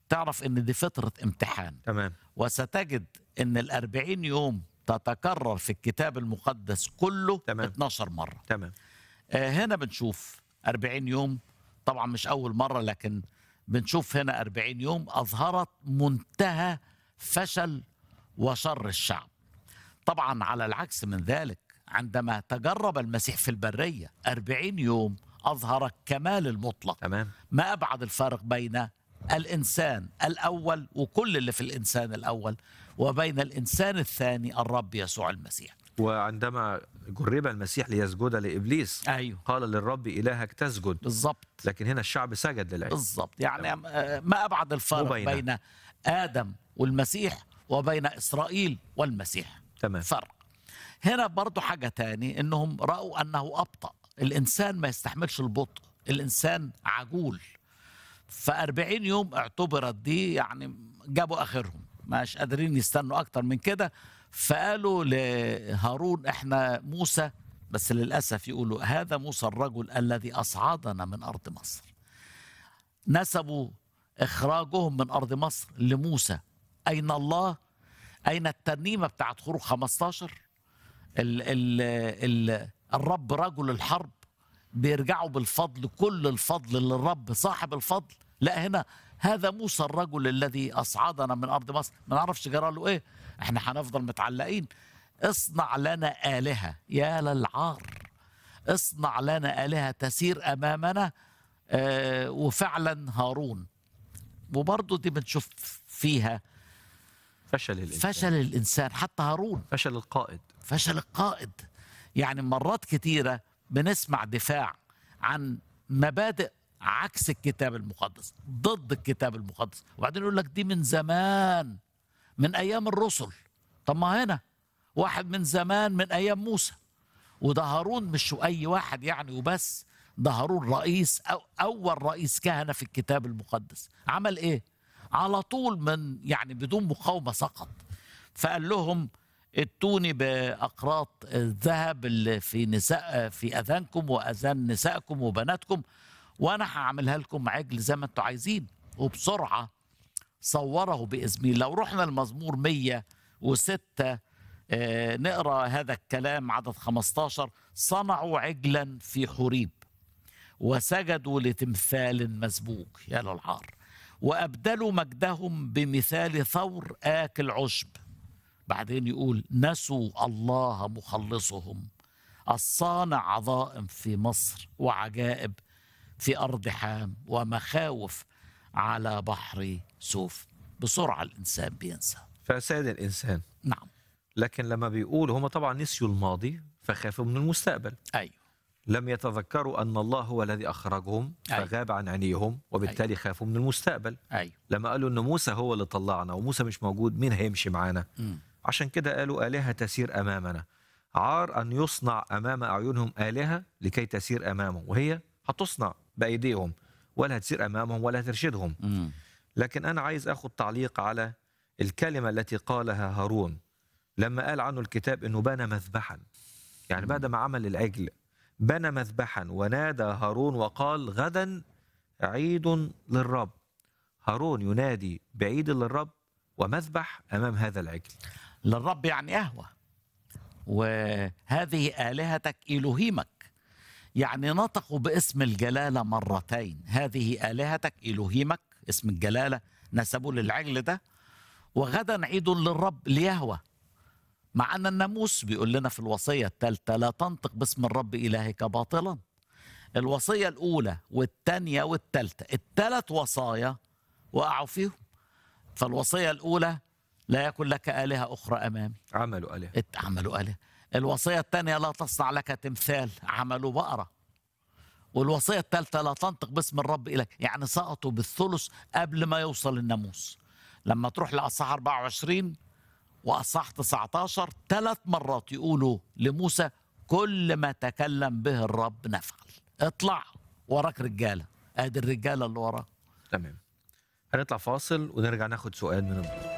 تعرف ان دي فترة امتحان تمام وستجد ان الأربعين يوم تتكرر في الكتاب المقدس كله تمام. 12 مرة تمام آه، هنا بنشوف 40 يوم طبعا مش أول مرة لكن بنشوف هنا 40 يوم أظهرت منتهى فشل وشر الشعب طبعا على العكس من ذلك عندما تجرب المسيح في البرية 40 يوم أظهر الكمال المطلق تمام ما أبعد الفارق بين الإنسان الأول وكل اللي في الإنسان الأول وبين الإنسان الثاني الرب يسوع المسيح وعندما جرب المسيح ليسجد لابليس أيوه قال للرب الهك تسجد بالظبط لكن هنا الشعب سجد للعجل بالظبط يعني آه، ما أبعد الفارق مبينة. بين آدم والمسيح وبين إسرائيل والمسيح تمام فرق هنا برضو حاجة تاني إنهم رأوا أنه أبطأ الإنسان ما يستحملش البطء الإنسان عجول فأربعين يوم اعتبرت دي يعني جابوا آخرهم مش قادرين يستنوا أكتر من كده فقالوا لهارون إحنا موسى بس للأسف يقولوا هذا موسى الرجل الذي أصعدنا من أرض مصر نسبوا إخراجهم من أرض مصر لموسى أين الله أين الترنيمة بتاعت خروج 15 ال ال ال الرب رجل الحرب بيرجعوا بالفضل كل الفضل للرب صاحب الفضل لا هنا هذا موسى الرجل الذي أصعدنا من أرض مصر ما نعرفش جرى له إيه احنا هنفضل متعلقين اصنع لنا آلهة يا للعار اصنع لنا آلهة تسير أمامنا آه وفعلا هارون وبرضه دي بنشوف فيها فشل الانسان فشل الإنسان حتى هارون فشل القائد فشل القائد يعني مرات كتيرة بنسمع دفاع عن مبادئ عكس الكتاب المقدس ضد الكتاب المقدس وبعدين يقول لك دي من زمان من أيام الرسل طب ما هنا واحد من زمان من أيام موسى وده هارون مش أي واحد يعني وبس ده هارون رئيس أو أول رئيس كهنة في الكتاب المقدس عمل إيه على طول من يعني بدون مقاومة سقط فقال لهم ائتوني باقراط الذهب اللي في نساء في اذانكم واذان نسائكم وبناتكم وانا هعملها لكم عجل زي ما انتم عايزين وبسرعه صوره باسمي لو رحنا المزمور 106 آه، نقرا هذا الكلام عدد 15 صنعوا عجلا في حوريب وسجدوا لتمثال مسبوك يا للعار وابدلوا مجدهم بمثال ثور اكل عشب بعدين يقول نسوا الله مخلصهم الصانع عظائم في مصر وعجائب في أرض حام ومخاوف على بحر سوف بسرعة الإنسان بينسى فساد الانسان نعم لكن لما بيقول هم طبعا نسيوا الماضي فخافوا من المستقبل أيوه لم يتذكروا ان الله هو الذي اخرجهم أيوة. فغاب عن عينيهم وبالتالي خافوا من المستقبل أيوه لما قالوا ان موسى هو اللي طلعنا وموسى مش موجود مين هيمشي معانا مم. عشان كده قالوا آلهة تسير أمامنا عار أن يصنع أمام أعينهم آلهة لكي تسير أمامهم وهي هتصنع بأيديهم ولا هتسير أمامهم ولا ترشدهم مم. لكن أنا عايز أخذ تعليق على الكلمة التي قالها هارون لما قال عنه الكتاب أنه بنى مذبحا يعني بعد ما عمل العجل بنى مذبحا ونادى هارون وقال غدا عيد للرب هارون ينادي بعيد للرب ومذبح أمام هذا العجل للرب يعني قهوة وهذه آلهتك إلهيمك يعني نطقوا باسم الجلالة مرتين هذه آلهتك إلهيمك اسم الجلالة نسبوا للعجل ده وغدا عيد للرب ليهوى مع أن الناموس بيقول لنا في الوصية الثالثة لا تنطق باسم الرب إلهك باطلا الوصية الأولى والثانية والثالثة الثلاث وصايا وقعوا فيهم فالوصية الأولى لا يكن لك آلهة أخرى أمامي عملوا آلهة ات- عملوا آلهة الوصية الثانية لا تصنع لك تمثال عملوا بقرة والوصية الثالثة لا تنطق باسم الرب إليك يعني سقطوا بالثلث قبل ما يوصل الناموس لما تروح لأصحاح 24 وأصحاح 19 ثلاث مرات يقولوا لموسى كل ما تكلم به الرب نفعل اطلع وراك رجالة ادي الرجالة اللي وراه تمام هنطلع فاصل ونرجع ناخد سؤال من الضيوف